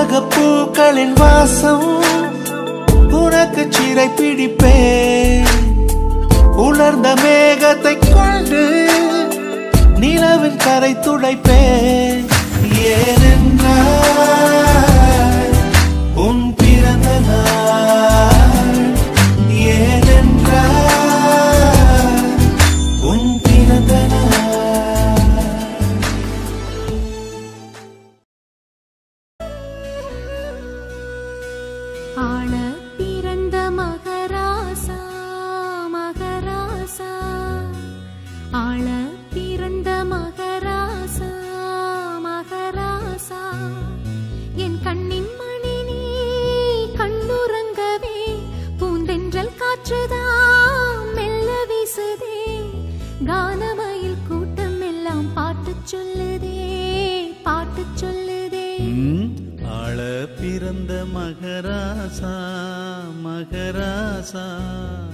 உலக பூக்களின் வாசம் உனக்கு சிறை பிடிப்பேன் உலர்ந்த மேகத்தை கொண்டு நிலவின் கரை துடைப்பேன் ஏனென்றால் உன் பிறந்த நாள் ஏனென்றால் உன் பிறந்த நாள் ஆள பிறந்த மகராசா மகராசா ஆள பிறந்த மகராசா மகராசா என் கண்ணின் மணி நீ கண்ணுறங்கவே பூந்தென்றல் காற்றுதான் மெல்ல வீசுதே கானமயில் கூட்டம் எல்லாம் பாட்டு சொல்லுதே பாட்டு சொல்லுதே ம், ஆள பிறந்த மகராசா மகராசா